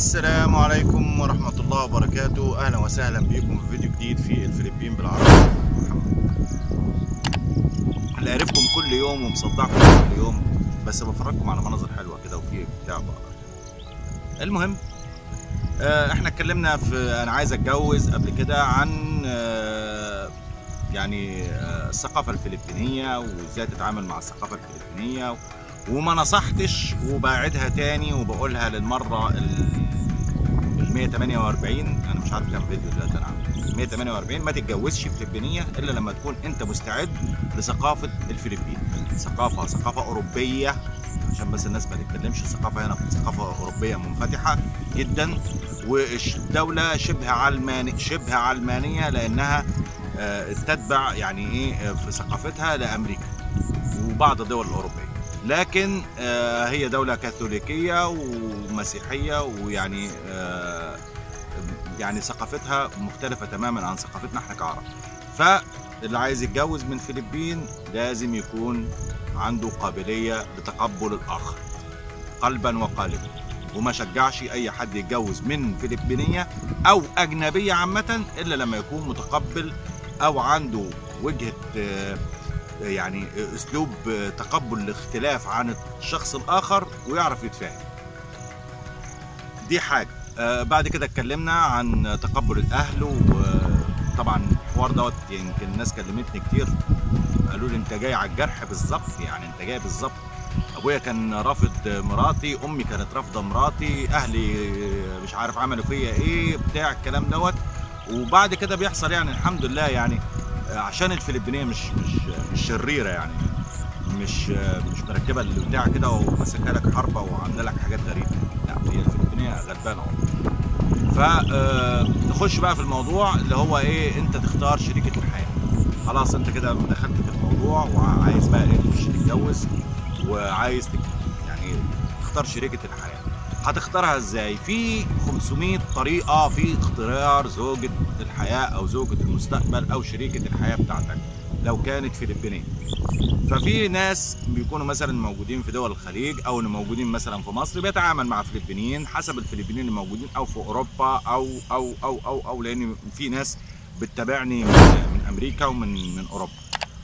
السلام عليكم ورحمة الله وبركاته أهلا وسهلا بكم في فيديو جديد في الفلبين بالعربي محمد اللي عرفكم كل يوم ومصدعكم كل يوم بس بفرجكم على مناظر حلوة كده وفي بتاع بقى المهم آه، احنا اتكلمنا في انا عايز اتجوز قبل كده عن آه، يعني آه، الثقافة الفلبينية وازاي تتعامل مع الثقافة الفلبينية وما نصحتش وبعدها تاني وبقولها للمرة ال 148 انا مش عارف كام فيديو دلوقتي انا عامل 148 ما تتجوزش فلبينية الا لما تكون انت مستعد لثقافة الفلبين ثقافة ثقافة اوروبية عشان بس الناس ما تتكلمش الثقافة هنا ثقافة اوروبية منفتحة جدا والدولة شبه علماني شبه علمانية لانها آه، تتبع يعني ايه آه، في ثقافتها لامريكا وبعض الدول الاوروبيه لكن آه، هي دولة كاثوليكية ومسيحية ويعني آه، يعني ثقافتها مختلفة تماما عن ثقافتنا احنا كعرب فاللي عايز يتجوز من فلبين لازم يكون عنده قابلية لتقبل الآخر قلبا وقالبا وما شجعش أي حد يتجوز من فلبينية أو أجنبية عامة إلا لما يكون متقبل أو عنده وجهة آه، يعني اسلوب تقبل الاختلاف عن الشخص الاخر ويعرف يتفاهم دي حاجه آه بعد كده اتكلمنا عن تقبل الاهل وطبعا الحوار دوت يمكن الناس كلمتني كتير قالوا لي انت جاي على الجرح بالظبط يعني انت جاي بالظبط ابويا كان رافض مراتي امي كانت رافضه مراتي اهلي مش عارف عملوا فيا ايه بتاع الكلام دوت وبعد كده بيحصل يعني الحمد لله يعني عشان الفلبينيه مش مش مش شريره يعني مش مش مركبه البتاع كده وماسكها لك حربه وعامله لك حاجات غريبه لا هي الفلبينيه غلبانه فنخش بقى في الموضوع اللي هو ايه انت تختار شريكه الحياه خلاص انت كده دخلت في الموضوع وعايز بقى ايه تخش تتجوز وعايز تك... يعني تختار شريكه الحياه هتختارها ازاي في 500 طريقه في اختيار زوجة الحياه او زوجة المستقبل او شريكة الحياه بتاعتك لو كانت فلبينيه ففي ناس بيكونوا مثلا موجودين في دول الخليج او اللي موجودين مثلا في مصر بيتعامل مع فلبينيين حسب الفلبينيين اللي موجودين او في اوروبا او او او او او لان في ناس بتتابعني من, من امريكا ومن من اوروبا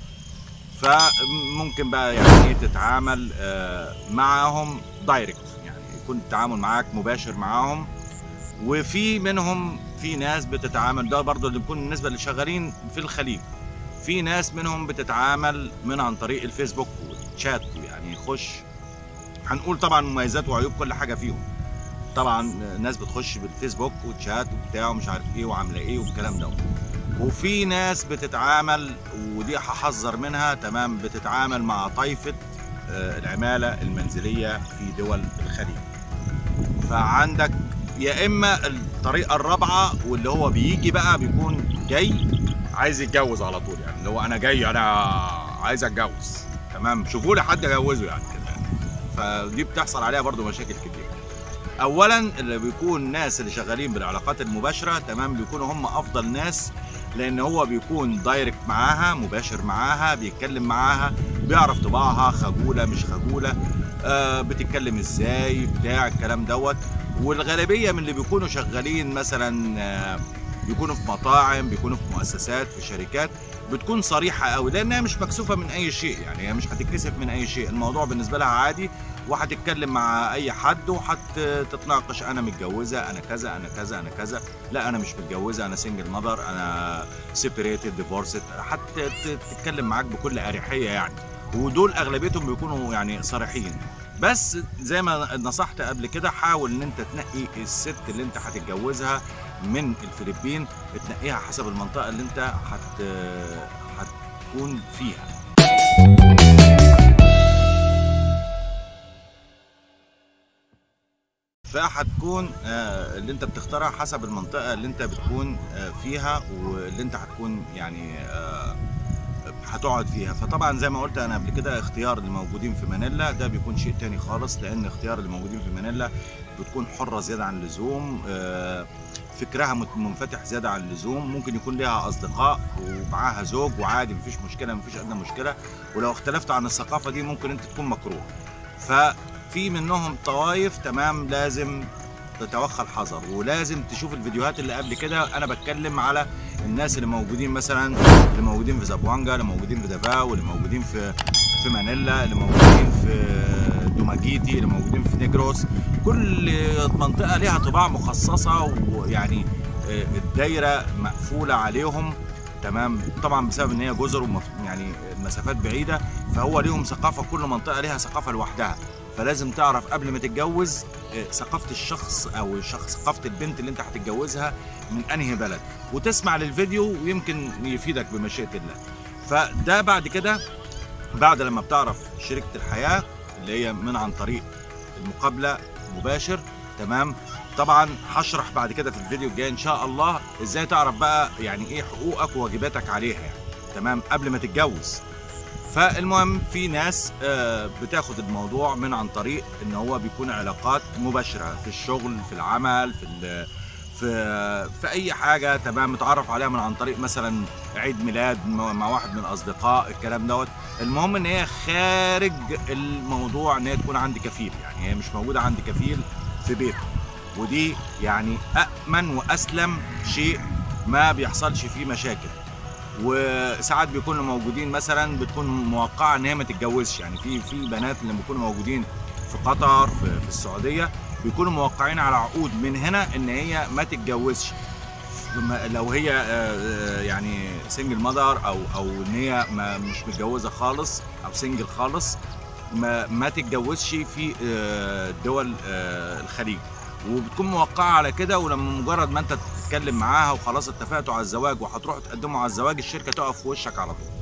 فممكن بقى يعني ايه تتعامل آه، معاهم دايركت يعني يكون التعامل معاك مباشر معاهم وفي منهم في ناس بتتعامل ده برضو اللي بيكون بالنسبه اللي شغالين في الخليج في ناس منهم بتتعامل من عن طريق الفيسبوك والشات يعني يخش هنقول طبعا مميزات وعيوب كل حاجه فيهم طبعا ناس بتخش بالفيسبوك وتشات وبتاع ومش عارف ايه وعامله ايه والكلام ده وفي ناس بتتعامل ودي هحذر منها تمام بتتعامل مع طائفه آه، العماله المنزليه في دول الخليج فعندك يا اما الطريقه الرابعه واللي هو بيجي بقى بيكون جاي عايز يتجوز على طول يعني اللي هو انا جاي انا عايز اتجوز تمام شوفوا لي حد اجوزه يعني كده فدي بتحصل عليها برضو مشاكل كتير اولا اللي بيكون الناس اللي شغالين بالعلاقات المباشره تمام بيكونوا هم افضل ناس لان هو بيكون دايركت معاها مباشر معاها بيتكلم معاها بيعرف طباعها خجوله مش خجوله آه بتتكلم ازاي بتاع الكلام دوت والغالبيه من اللي بيكونوا شغالين مثلا آه بيكونوا في مطاعم بيكونوا في مؤسسات في شركات بتكون صريحه قوي لانها مش مكسوفه من اي شيء يعني هي مش هتتكسف من اي شيء الموضوع بالنسبه لها عادي وهتتكلم مع اي حد وهتتناقش انا متجوزه انا كذا انا كذا انا كذا لا انا مش متجوزه انا سنجل ماذر انا سيبريتد ديفورسد هتتكلم معاك بكل اريحيه يعني ودول اغلبيتهم بيكونوا يعني صريحين بس زي ما نصحت قبل كده حاول ان انت تنقي الست اللي انت هتتجوزها من الفلبين تنقيها حسب المنطقه اللي انت هت هتكون فيها فهتكون آه، اللي انت بتختارها حسب المنطقه اللي انت بتكون آه، فيها واللي انت هتكون يعني آه، هتقعد فيها فطبعا زي ما قلت انا قبل كده اختيار اللي موجودين في مانيلا ده بيكون شيء تاني خالص لان اختيار اللي موجودين في مانيلا بتكون حره زياده عن اللزوم آه، فكرها مت- منفتح زياده عن اللزوم ممكن يكون لها اصدقاء ومعاها زوج وعادي مفيش مشكله مفيش ادنى مشكله ولو اختلفت عن الثقافه دي ممكن انت تكون مكروه ففي منهم طوائف تمام لازم تتوخى الحذر ولازم تشوف الفيديوهات اللي قبل كده انا بتكلم على الناس اللي موجودين مثلا اللي موجودين في زابوانجا اللي موجودين في دافاو اللي موجودين في في مانيلا اللي موجودين في دوماجيتي اللي موجودين في نيجروس كل منطقه ليها طباع مخصصه ويعني آه، الدايره مقفوله عليهم تمام طبعا بسبب ان هي جزر ومف... يعني المسافات بعيده فهو ليهم ثقافه كل منطقه ليها ثقافه لوحدها فلازم تعرف قبل ما تتجوز آه، ثقافه الشخص او الشخص ثقافه البنت اللي انت هتتجوزها من انهي بلد وتسمع للفيديو ويمكن يفيدك بمشيئه الله فده بعد كده بعد لما بتعرف شريكه الحياه اللي هي من عن طريق المقابله مباشر تمام طبعا هشرح بعد كده في الفيديو الجاي ان شاء الله ازاي تعرف بقى يعني ايه حقوقك وواجباتك عليها يعني تمام قبل ما تتجوز فالمهم في ناس آه، بتاخد الموضوع من عن طريق ان هو بيكون علاقات مباشره في الشغل في العمل في ال- في في اي حاجه تمام متعرف عليها من عن طريق مثلا عيد ميلاد م- مع واحد من الاصدقاء الكلام دوت المهم ان هي خارج الموضوع ان هي تكون عندي كفيل يعني هي مش موجوده عندي كفيل في بيته ودي يعني أأمن وأسلم شيء ما بيحصلش فيه مشاكل وساعات بيكونوا موجودين مثلا بتكون موقعه ان هي ما تتجوزش يعني في في بنات اللي بيكونوا موجودين في قطر في, في السعوديه بيكونوا موقعين على عقود من هنا ان هي ما تتجوزش ما- لو هي آه، آه، يعني سنجل مادر او او ان هي ما مش متجوزه خالص او سنجل خالص ما ما تتجوزش في آه، دول آه، الخليج وبتكون موقعه على كده ولما مجرد ما انت تتكلم معاها وخلاص اتفقتوا على الزواج وهتروحوا تقدموا على الزواج الشركه تقف في وشك على طول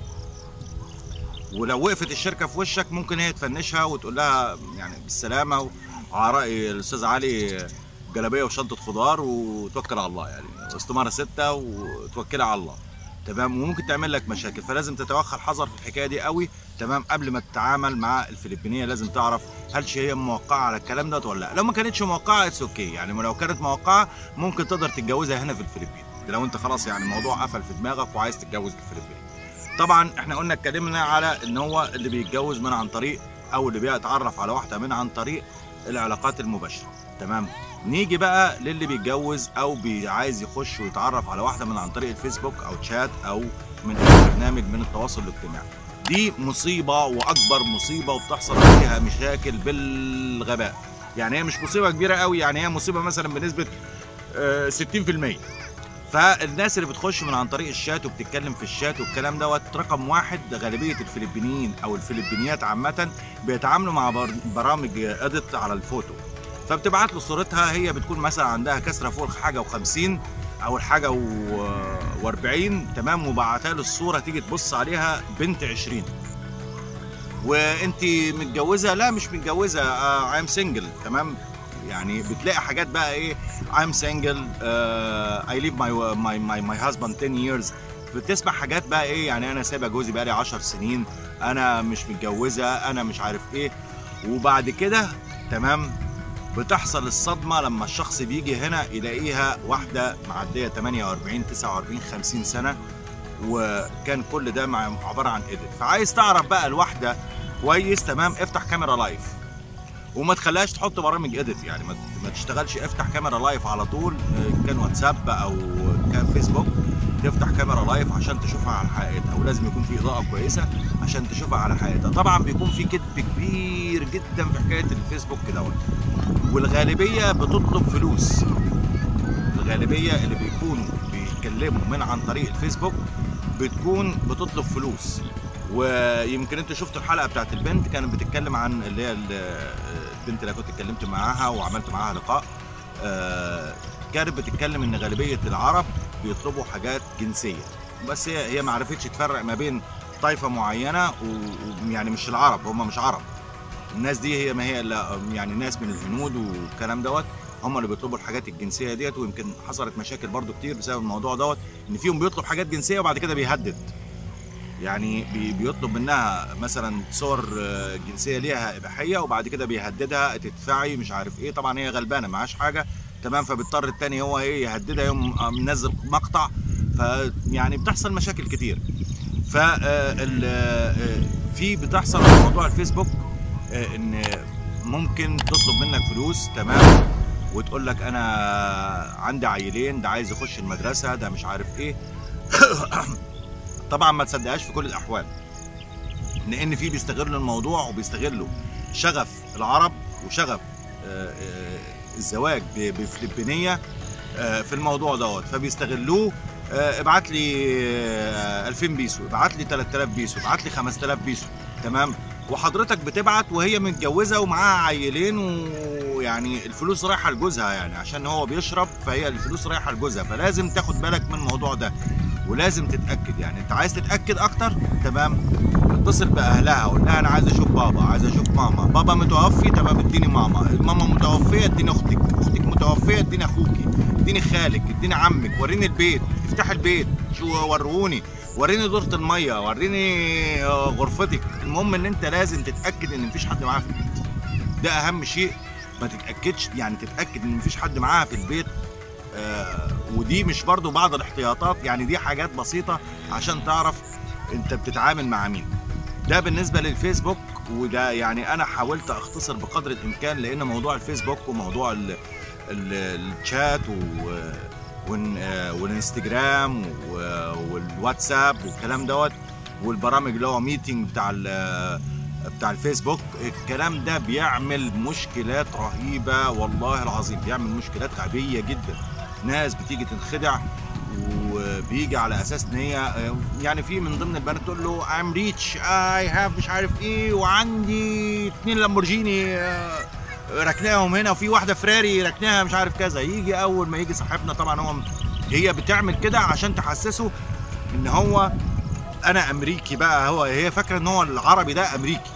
ولو وقفت الشركه في وشك ممكن هي تفنشها وتقول لها يعني بالسلامه وعلى راي الاستاذ علي جلابيه وشنطه خضار وتوكل على الله يعني استماره سته وتوكلها على الله تمام وممكن تعمل لك مشاكل فلازم تتوخى الحذر في الحكايه دي قوي تمام قبل ما تتعامل مع الفلبينيه لازم تعرف هل هي موقعه على الكلام ده ولا لا لو ما كانتش موقعه اتس اوكي يعني لو كانت موقعه ممكن تقدر تتجوزها هنا في الفلبين لو انت خلاص يعني الموضوع قفل في دماغك وعايز تتجوز في الفلبين طبعا احنا قلنا اتكلمنا على ان هو اللي بيتجوز من عن طريق او اللي بيتعرف على واحده من عن طريق العلاقات المباشره تمام نيجي بقى للي بيتجوز او بي عايز يخش ويتعرف على واحده من عن طريق الفيسبوك او تشات او من اي برنامج من التواصل الاجتماعي دي مصيبه واكبر مصيبه وبتحصل عليها مشاكل بالغباء يعني هي مش مصيبه كبيره قوي يعني هي مصيبه مثلا بنسبه آه، 60% فالناس اللي بتخش من عن طريق الشات وبتتكلم في الشات والكلام دوت رقم واحد غالبيه الفلبينيين او الفلبينيات عامه بيتعاملوا مع بر- برامج اديت على الفوتو فبتبعت له صورتها هي بتكون مثلا عندها كسره فوق حاجه و50 او الحاجه و40 تمام وبعتها له الصوره تيجي تبص عليها بنت 20 وانت متجوزه لا مش متجوزه اي ام سنجل تمام يعني بتلاقي حاجات بقى ايه I'm single uh, I leave my my my my husband 10 years بتسمع حاجات بقى ايه يعني انا سايبه جوزي بقالي 10 سنين انا مش متجوزه انا مش عارف ايه وبعد كده تمام بتحصل الصدمه لما الشخص بيجي هنا يلاقيها واحده معديه 48 49 50 سنه وكان كل ده مع عباره عن ايديت فعايز تعرف بقى الواحده كويس تمام افتح كاميرا لايف وما تخليهاش تحط برامج اديت يعني ما ما تشتغلش افتح كاميرا لايف على طول آه، كان واتساب او كان فيسبوك تفتح كاميرا لايف عشان تشوفها على حقيقتها ولازم يكون في اضاءه كويسه عشان تشوفها على حقيقتها طبعا بيكون في كذب كبير جدا في حكايه الفيسبوك دوت والغالبيه بتطلب فلوس الغالبيه اللي بيكونوا بيتكلموا من عن طريق الفيسبوك بتكون بتطلب فلوس ويمكن انتوا شفتوا الحلقه بتاعت البنت كانت بتتكلم عن اللي هي ال- البنت اللي كنت اتكلمت معاها وعملت معاها لقاء آه، كانت بتتكلم ان غالبيه العرب بيطلبوا حاجات جنسيه بس هي هي ما عرفتش تفرق ما بين طائفه معينه و- ويعني مش العرب هم مش عرب الناس دي هي ما هي الا يعني ناس من الهنود والكلام دوت هم اللي بيطلبوا الحاجات الجنسيه ديت ويمكن حصلت مشاكل برضو كتير بسبب الموضوع دوت ان فيهم بيطلب حاجات جنسيه وبعد كده بيهدد يعني بي- بيطلب منها مثلا صور آه، جنسيه ليها اباحيه وبعد كده بيهددها تدفعي مش عارف ايه طبعا هي غلبانه معاش حاجه تمام فبيضطر التاني هو ايه يهددها يوم آه، منزل مقطع فيعني بتحصل مشاكل كتير ف آه، ال- آه، في بتحصل في موضوع الفيسبوك آه، ان ممكن تطلب منك فلوس تمام وتقول لك انا عندي عيلين ده عايز يخش المدرسه ده مش عارف ايه طبعا ما تصدقهاش في كل الاحوال لان في بيستغلوا الموضوع وبيستغلوا شغف العرب وشغف آه، آه، الزواج ب- بفلبينيه آه، في الموضوع دوت فبيستغلوه آه، ابعت لي آه، 2000 بيسو ابعت لي 3000 بيسو ابعت لي 5000 بيسو تمام وحضرتك بتبعت وهي متجوزه ومعاها عيلين ويعني الفلوس رايحه لجوزها يعني عشان هو بيشرب فهي الفلوس رايحه لجوزها فلازم تاخد بالك من الموضوع ده ولازم تتاكد يعني انت عايز تتاكد اكتر تمام اتصل باهلها قول لها انا عايز اشوف بابا عايز اشوف ماما بابا متوفي تمام اديني ماما ماما متوفيه اديني اختك اختك متوفيه اديني اخوكي اديني خالك اديني عمك وريني البيت افتح البيت شو وروني وريني دورة المية وريني آه، غرفتك المهم ان انت لازم تتاكد ان مفيش حد معاها في البيت ده اهم شيء ما تتاكدش يعني تتاكد ان مفيش حد معاها في البيت آه ودي مش برضو بعض الاحتياطات يعني دي حاجات بسيطة عشان تعرف انت بتتعامل مع مين ده بالنسبة للفيسبوك وده يعني انا حاولت اختصر بقدر الامكان لان موضوع الفيسبوك وموضوع ال ال الشات و والن- آه، والانستجرام و- والواتساب والكلام دوت والبرامج اللي هو ميتنج بتاع ال- بتاع الفيسبوك الكلام ده بيعمل مشكلات رهيبة والله العظيم بيعمل مشكلات غبية جدا ناس بتيجي تنخدع وبيجي على اساس ان هي يعني في من ضمن البنات تقول له ام ريتش اي هاف مش عارف ايه وعندي اتنين لامبورجيني آه، ركناهم هنا وفي واحده فراري ركناها مش عارف كذا يجي اول ما يجي صاحبنا طبعا هو هي بتعمل كده عشان تحسسه ان هو انا امريكي بقى هو هي فاكره ان هو العربي ده امريكي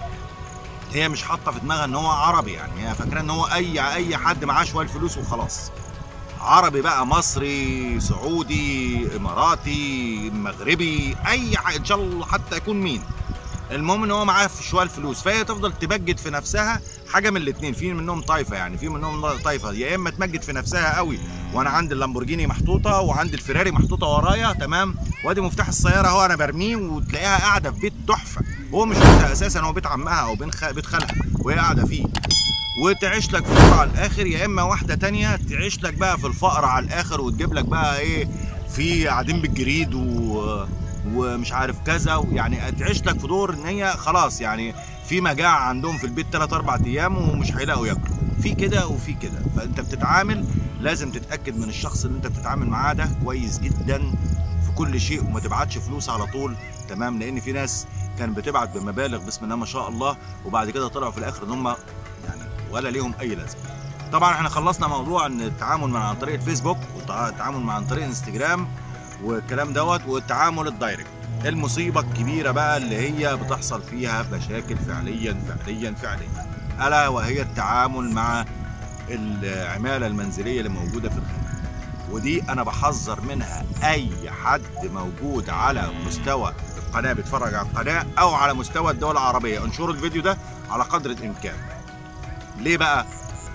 هي مش حاطه في دماغها ان هو عربي يعني هي فاكره ان هو اي اي حد معاه شويه فلوس وخلاص عربي بقى مصري سعودي اماراتي مغربي اي حاجه ان شاء الله حتى يكون مين المهم ان هو معاه في شويه الفلوس فهي تفضل تبجد في نفسها حاجه من الاثنين في منهم طايفه يعني في منهم طايفه يا اما تمجد في نفسها قوي وانا عندي اللامبورجيني محطوطه وعندي الفيراري محطوطه ورايا تمام وادي مفتاح السياره اهو انا برميه وتلاقيها قاعده في بيت تحفه هو مش بيتها اساسا هو بيت عمها او بين خ- بيت خالها وهي قاعده فيه وتعيش لك في الفقر على الاخر يا اما واحده تانية تعيش لك بقى في الفقر على الاخر وتجيب لك بقى ايه في قاعدين بالجريد و ومش عارف كذا يعني تعيش لك في دور ان هي خلاص يعني في مجاعه عندهم في البيت 3 4 ايام ومش هيلاقوا ياكلوا في كده وفي كده فانت بتتعامل لازم تتاكد من الشخص اللي انت بتتعامل معاه ده كويس جدا في كل شيء وما تبعتش فلوس على طول تمام لان في ناس كانت بتبعت بمبالغ بسم الله ما شاء الله وبعد كده طلعوا في الاخر ان هم يعني ولا ليهم اي لازمه طبعا احنا خلصنا موضوع ان التعامل مع عن طريق الفيسبوك والتعامل مع عن طريق الانستجرام والكلام دوت والتعامل الدايركت المصيبه الكبيره بقى اللي هي بتحصل فيها مشاكل فعليا فعليا فعليا الا وهي التعامل مع العماله المنزليه اللي موجوده في الخارج ودي انا بحذر منها اي حد موجود على مستوى القناه بيتفرج على القناه او على مستوى الدول العربيه انشروا الفيديو ده على قدر الامكان ليه بقى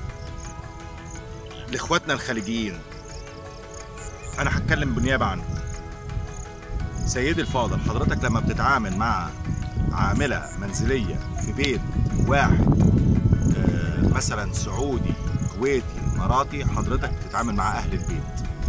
لاخواتنا الخليجيين انا هتكلم بالنيابه عنهم سيدي الفاضل حضرتك لما بتتعامل مع عامله منزليه في بيت واحد آه، مثلا سعودي كويتي اماراتي حضرتك بتتعامل مع اهل البيت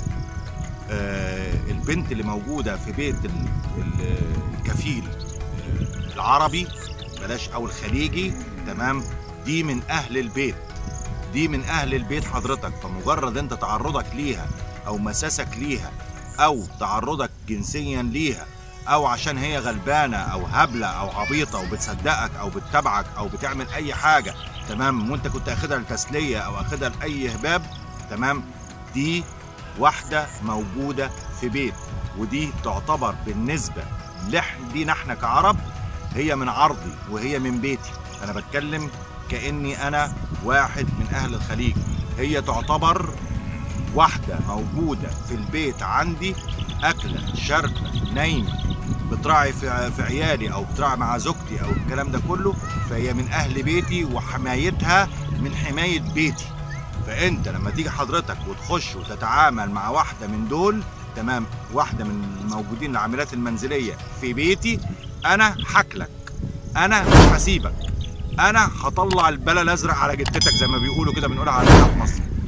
آه، البنت اللي موجوده في بيت ال- ال- الكفيل آه، العربي بلاش او الخليجي تمام دي من اهل البيت دي من اهل البيت حضرتك فمجرد انت تعرضك ليها او مساسك ليها او تعرضك جنسيا ليها او عشان هي غلبانه او هبله او عبيطه وبتصدقك او بتتابعك او بتعمل اي حاجه تمام وانت كنت اخدها لتسليه او اخدها لاي هباب تمام دي واحده موجوده في بيت ودي تعتبر بالنسبه لح- لينا احنا كعرب هي من عرضي وهي من بيتي انا بتكلم كاني انا واحد من اهل الخليج هي تعتبر واحده موجوده في البيت عندي اكله شاربه نايمه بتراعي في في عيالي او بتراعي مع زوجتي او الكلام ده كله فهي من اهل بيتي وحمايتها من حمايه بيتي فانت لما تيجي حضرتك وتخش وتتعامل مع واحده من دول تمام واحده من الموجودين العاملات المنزليه في بيتي انا حكلك انا مش هسيبك انا هطلع البلا الازرق على جتتك زي ما بيقولوا كده بنقولها عندنا في مصر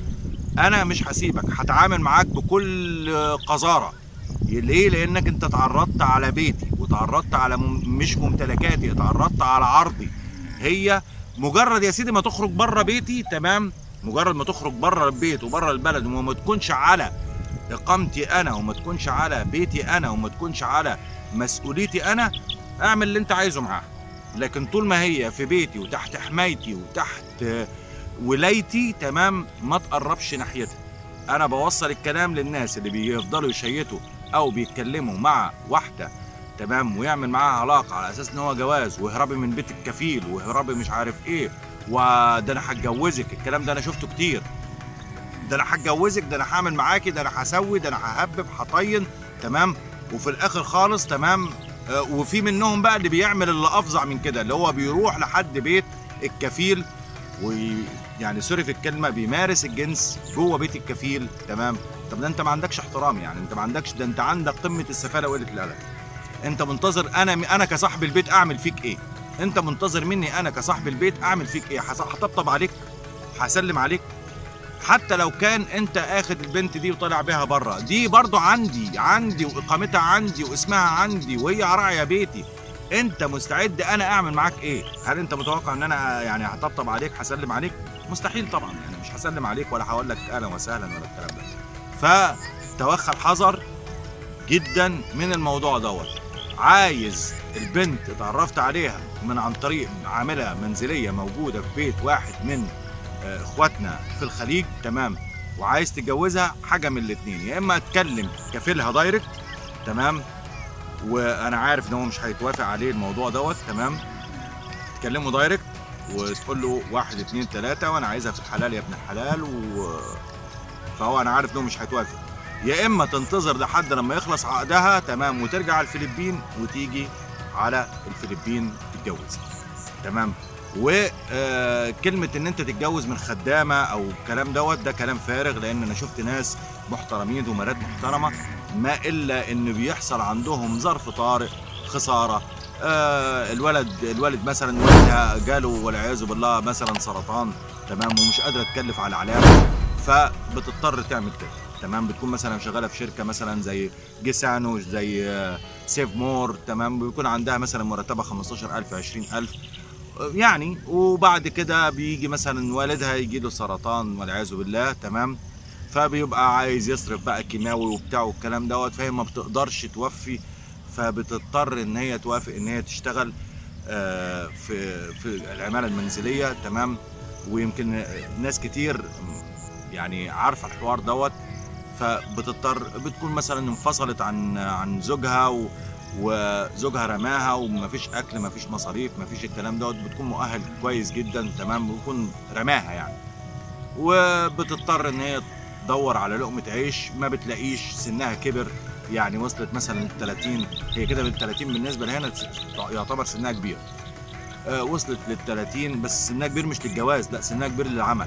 انا مش هسيبك هتعامل معاك بكل قذاره ليه لانك انت تعرضت على بيتي وتعرضت على مم... مش ممتلكاتي اتعرضت على عرضي هي مجرد يا سيدي ما تخرج بره بيتي تمام مجرد ما تخرج بره البيت وبره البلد وما تكونش على اقامتي انا وما تكونش على بيتي انا وما تكونش على مسؤوليتي انا اعمل اللي انت عايزه معاها لكن طول ما هي في بيتي وتحت حمايتي وتحت ولايتي تمام ما تقربش ناحيتها انا بوصل الكلام للناس اللي بيفضلوا يشيتوا او بيتكلموا مع واحده تمام ويعمل معاها علاقه على اساس ان هو جواز ويهربي من بيت الكفيل ويهربي مش عارف ايه وده انا هتجوزك الكلام ده انا شفته كتير ده انا هتجوزك ده انا هعمل معاكي ده انا هسوي ده انا ههبب هطين تمام وفي الاخر خالص تمام آه، وفي منهم بقى اللي بيعمل اللي افظع من كده اللي هو بيروح لحد بيت الكفيل ويعني سوري في الكلمه بيمارس الجنس جوه بيت الكفيل تمام طب ده انت ما عندكش احترام يعني انت ما عندكش ده انت عندك قمه السفاله وقله الادب انت منتظر انا انا كصاحب البيت اعمل فيك ايه انت منتظر مني انا كصاحب البيت اعمل فيك ايه هص- هطبطب عليك هسلم عليك حتى لو كان انت اخد البنت دي وطالع بيها بره دي برضو عندي عندي واقامتها عندي واسمها عندي وهي راعيه بيتي انت مستعد انا اعمل معاك ايه هل انت متوقع ان انا يعني هطبطب عليك هسلم عليك مستحيل طبعا يعني مش هسلم عليك ولا هقول لك اهلا وسهلا ولا الكلام ده فتوخى الحذر جدا من الموضوع دوت عايز البنت اتعرفت عليها من عن طريق عامله منزليه موجوده في بيت واحد من آه، اخواتنا في الخليج تمام وعايز تتجوزها حاجه من الاثنين يا اما اتكلم كفيلها دايركت تمام وانا عارف ان هو مش هيتوافق عليه الموضوع دوت تمام تكلمه دايركت وتقول له واحد اتنين تلاته وانا عايزها في الحلال يا ابن الحلال و... فهو انا عارف انه مش هيتوافق يا اما تنتظر لحد لما يخلص عقدها تمام وترجع على الفلبين وتيجي على الفلبين تتجوز تمام وكلمة ان انت تتجوز من خدامة او الكلام دوت ده كلام فارغ لان انا شفت ناس محترمين ومرات محترمة ما الا ان بيحصل عندهم ظرف طارئ خسارة آه الولد الولد مثلا والدها جاله والعياذ بالله مثلا سرطان تمام ومش قادرة تكلف على العلاج فبتضطر تعمل كده تمام بتكون مثلا شغاله في شركه مثلا زي جيسانو زي آه، سيف مور تمام بيكون عندها مثلا مرتبه 15000 20000 يعني وبعد كده بيجي مثلا والدها يجي له سرطان والعياذ بالله تمام فبيبقى عايز يصرف بقى كيماوي وبتاع والكلام دوت فهي ما بتقدرش توفي فبتضطر ان هي توافق ان هي تشتغل آه، في في العماله المنزليه تمام ويمكن ناس كتير يعني عارفه الحوار دوت فبتضطر بتكون مثلا انفصلت عن عن زوجها و وزوجها رماها ومفيش اكل مفيش مصاريف مفيش الكلام دوت بتكون مؤهل كويس جدا تمام ويكون رماها يعني وبتضطر ان هي تدور على لقمه عيش ما بتلاقيش سنها كبر يعني وصلت مثلا لل 30 هي كده بال 30 بالنسبه لهنا يعتبر سنها كبير آه، وصلت لل 30 بس سنها كبير مش للجواز لا سنها كبير للعمل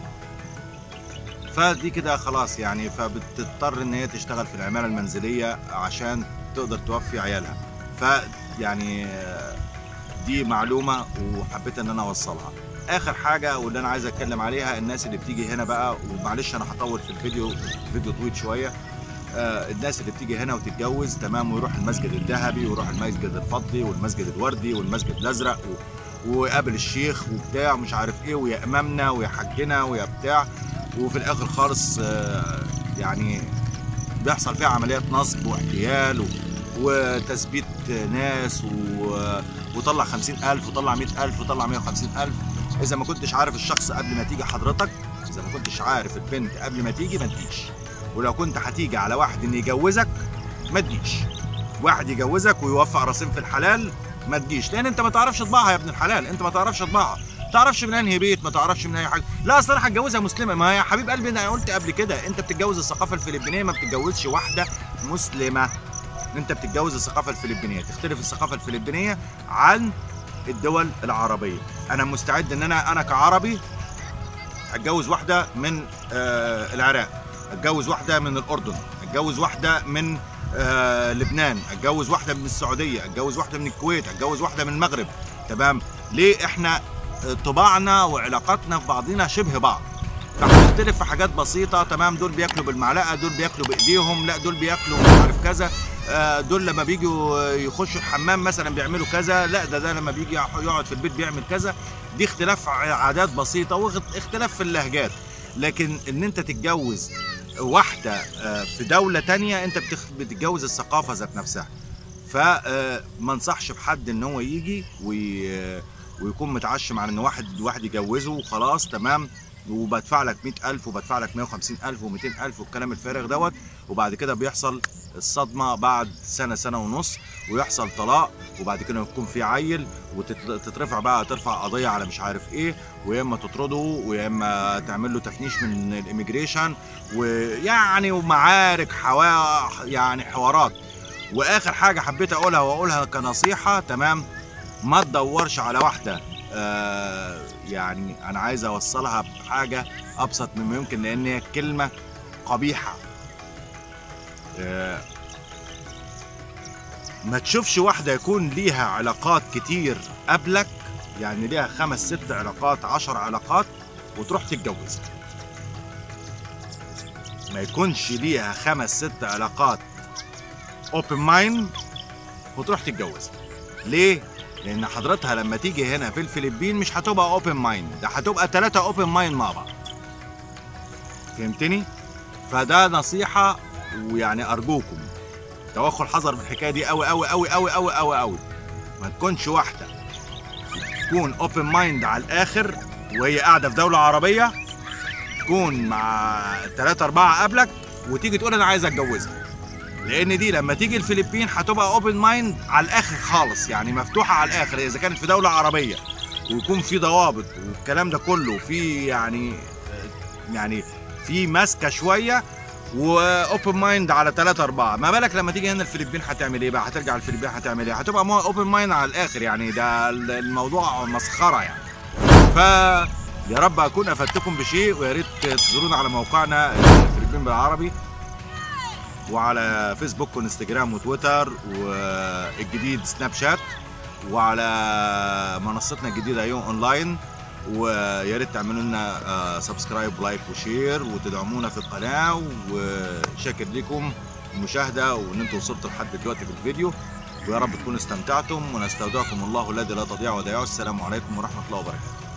فدي كده خلاص يعني فبتضطر ان هي تشتغل في العماله المنزليه عشان تقدر توفي عيالها ف يعني آه، دي معلومه وحبيت ان انا اوصلها اخر حاجه واللي انا عايز اتكلم عليها الناس اللي بتيجي هنا بقى ومعلش انا هطول في الفيديو الفيديو طويل شويه آه، الناس اللي بتيجي هنا وتتجوز تمام ويروح المسجد الذهبي ويروح المسجد الفضي والمسجد الوردي والمسجد الازرق و... ويقابل الشيخ وبتاع مش عارف ايه ويا امامنا ويا حجنا ويا بتاع وفي الاخر خالص آه، يعني بيحصل فيها عمليات نصب واحتيال و... وتثبيت ناس و... وطلع خمسين ألف وطلع مئة ألف وطلع مئة وخمسين ألف إذا ما كنتش عارف الشخص قبل ما تيجي حضرتك إذا ما كنتش عارف البنت قبل ما تيجي ما تجيش ولو كنت هتيجي على واحد إن يجوزك ما تجيش واحد يجوزك ويوفق راسين في الحلال ما تجيش لان انت ما تعرفش طباعها يا ابن الحلال انت ما تعرفش طباعها ما تعرفش من انهي بيت ما تعرفش من اي حاجه لا اصل انا هتجوزها مسلمه ما يا حبيب قلبي انا قلت قبل كده انت بتتجوز الثقافه الفلبينيه ما بتتجوزش واحده مسلمه انت بتتجوز الثقافه الفلبينيه تختلف الثقافه الفلبينيه عن الدول العربيه انا مستعد ان انا انا كعربي اتجوز واحده من آه العراق اتجوز واحده من الاردن اتجوز واحده من آه لبنان اتجوز واحده من السعوديه اتجوز واحده من الكويت اتجوز واحده من المغرب تمام ليه احنا آه، طباعنا وعلاقاتنا في بعضنا شبه بعض فهنختلف بتختلف في حاجات بسيطه تمام دول بياكلوا بالمعلقه دول بياكلوا بايديهم لا دول بياكلوا مش عارف كذا آه، دول لما بيجوا يخشوا الحمام مثلا بيعملوا كذا لا ده ده لما بيجي يقعد في البيت بيعمل كذا دي اختلاف عادات بسيطه واختلاف في اللهجات لكن ان انت تتجوز واحده آه، في دوله تانية انت بتخ- بتتجوز الثقافه ذات نفسها فما انصحش بحد ان هو يجي وي- ويكون متعشم على ان واحد واحد يجوزه وخلاص تمام وبدفع لك 100000 وبدفع لك 150000 و200000 والكلام الفارغ دوت وبعد كده بيحصل الصدمه بعد سنه سنه ونص ويحصل طلاق وبعد كده يكون في عيل وتترفع بقى ترفع قضيه على مش عارف ايه ويا اما تطرده ويا اما تعمل له تفنيش من الاميجريشن ويعني ومعارك حوا يعني حوارات واخر حاجه حبيت اقولها واقولها كنصيحه تمام ما تدورش على واحده آه يعني انا عايز اوصلها بحاجه ابسط مما يمكن لان هي كلمه قبيحه آه ما تشوفش واحده يكون ليها علاقات كتير قبلك يعني ليها خمس ست علاقات عشر علاقات وتروح تتجوزها ما يكونش ليها خمس ست علاقات اوبن مايند وتروح تتجوزها ليه لان حضرتها لما تيجي هنا في الفلبين مش هتبقى اوبن مايند ده هتبقى ثلاثة اوبن مايند مع بعض فهمتني فده نصيحة ويعني ارجوكم توخوا الحذر من الحكايه دي قوي قوي قوي قوي قوي قوي قوي ما تكونش واحده تكون اوبن مايند على الاخر وهي قاعده في دوله عربيه تكون مع ثلاثة أربعة قبلك وتيجي تقول أنا عايز أتجوزها لأن دي لما تيجي الفلبين هتبقى أوبن مايند على الآخر خالص يعني مفتوحة على الآخر إذا كانت في دولة عربية ويكون في ضوابط والكلام ده كله في يعني يعني في ماسكة شوية واوبن مايند على 3 4 ما بالك لما تيجي هنا الفلبين هتعمل ايه بقى هترجع الفلبين هتعمل ايه هتبقى اوبن مايند على الاخر يعني ده الموضوع مسخره يعني ف يا رب اكون افدتكم بشيء ويا ريت تزورونا على موقعنا الفلبين بالعربي وعلى فيسبوك وانستجرام وتويتر والجديد سناب شات وعلى منصتنا الجديده يوم اونلاين ويا ريت تعملوا لنا سبسكرايب لايك وشير وتدعمونا في القناه وشاكر لكم المشاهده وان انتم وصلتوا لحد دلوقتي في الفيديو ويا رب تكونوا استمتعتم ونستودعكم الله الذي لا تضيع ودائعه السلام عليكم ورحمه الله وبركاته